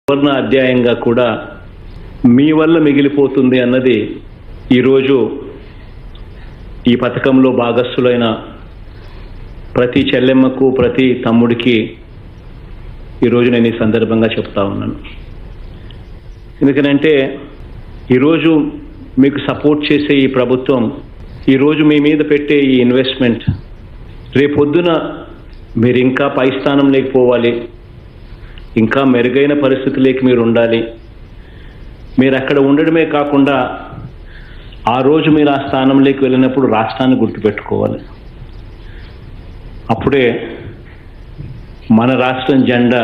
సువర్ణ అధ్యాయంగా కూడా మీ వల్ల మిగిలిపోతుంది అన్నది ఈరోజు ఈ పథకంలో భాగస్థులైన ప్రతి చెల్లెమ్మకు ప్రతి తమ్ముడికి ఈరోజు నేను ఈ సందర్భంగా చెప్తా ఉన్నాను ఎందుకనంటే ఈరోజు మీకు సపోర్ట్ చేసే ఈ ప్రభుత్వం ఈరోజు మీ మీద పెట్టే ఈ ఇన్వెస్ట్మెంట్ రేపొద్దున మీరు ఇంకా పై స్థానంలోకి పోవాలి ఇంకా మెరుగైన పరిస్థితులకి మీరు ఉండాలి మీరు అక్కడ ఉండడమే కాకుండా ఆ రోజు మీరు ఆ స్థానంలోకి వెళ్ళినప్పుడు రాష్ట్రాన్ని గుర్తుపెట్టుకోవాలి అప్పుడే మన రాష్ట్రం జెండా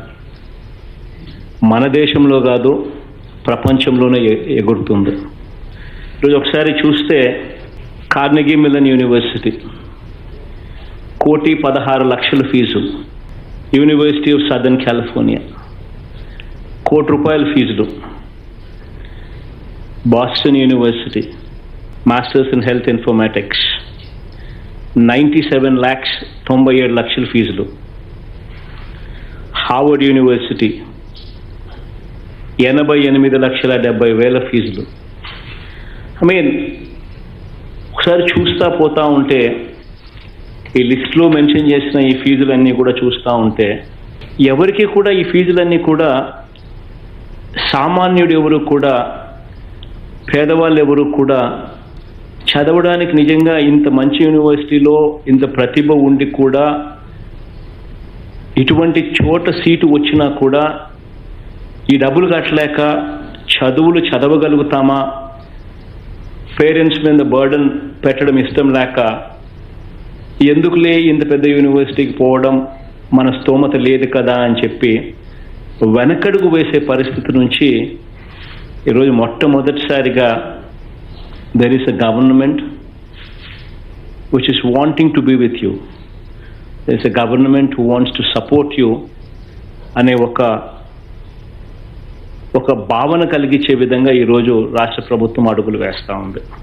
మన దేశంలో కాదు ప్రపంచంలోనే ఎ- ఎగురుతుంది ఈరోజు ఒకసారి చూస్తే కార్నెగీ మిలన్ యూనివర్సిటీ కోటి పదహారు లక్షల fees university of southern California కోటి రూపాయల ఫీజులు Boston university masters in health informatics ninety seven lakhs తొంభై ఏడు లక్షల ఫీజులు హార్వర్డ్ యూనివర్సిటీ ఎనభై ఎనిమిది లక్షల డెబ్బై వేల ఫీజులు ఐ మీన్ ఒకసారి చూస్తా పోతా ఉంటే ఈ లిస్ట్లో మెన్షన్ చేసిన ఈ ఫీజులన్నీ కూడా చూస్తూ ఉంటే ఎవరికి కూడా ఈ ఫీజులన్నీ కూడా సామాన్యుడు ఎవరు కూడా పేదవాళ్ళు ఎవరు కూడా చదవడానికి నిజంగా ఇంత మంచి యూనివర్సిటీలో ఇంత ప్రతిభ ఉండి కూడా ఇటువంటి చోట సీటు వచ్చినా కూడా ఈ డబ్బులు కట్టలేక చదువులు చదవగలుగుతామా పేరెంట్స్ మీద బర్డన్ పెట్టడం ఇష్టం లేక ఎందుకులే ఇంత పెద్ద యూనివర్సిటీకి పోవడం మన స్తోమత లేదు కదా అని చెప్పి వెనకడుగు వేసే పరిస్థితి నుంచి ఈరోజు మొట్టమొదటిసారిగా there is a government which is wanting to be with you there is a government who wants to support you అనే ఒక ఒక భావన కలిగించే విధంగా ఈరోజు రాష్ట్ర ప్రభుత్వం అడుగులు వేస్తూ ఉంది